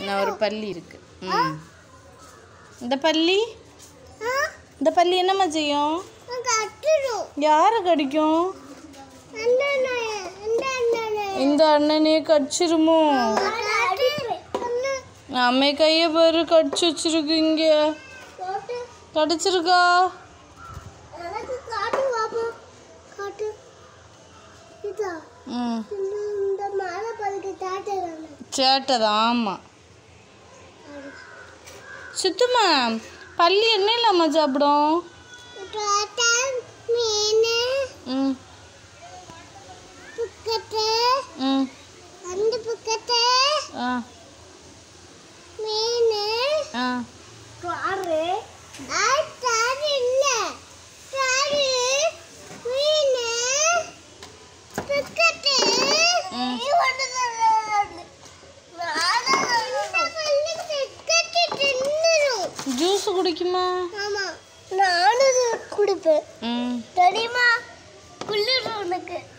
நான் ஒரு பல்லி இருக்கு ம் இந்த பல்லி இந்த பல்லி என்னம்மா செய்யும் யாரை கடிக்கும் இந்த அண்ணனே கடிச்சிருமோ அம்மை கையை பாரு கடிச்சு வச்சிருக்கீங்க கடிச்சிருக்கா ம் சேட்டதான் ஆமாம் சுத்தமா பல்லி என்ன இல்லாம சாப்பிடும் ம் ம் ஆ ஆ ஜூஸ் குடிக்குமா நானும் குடிப்பேன் ம் தெரியுமா குளிர் உனக்கு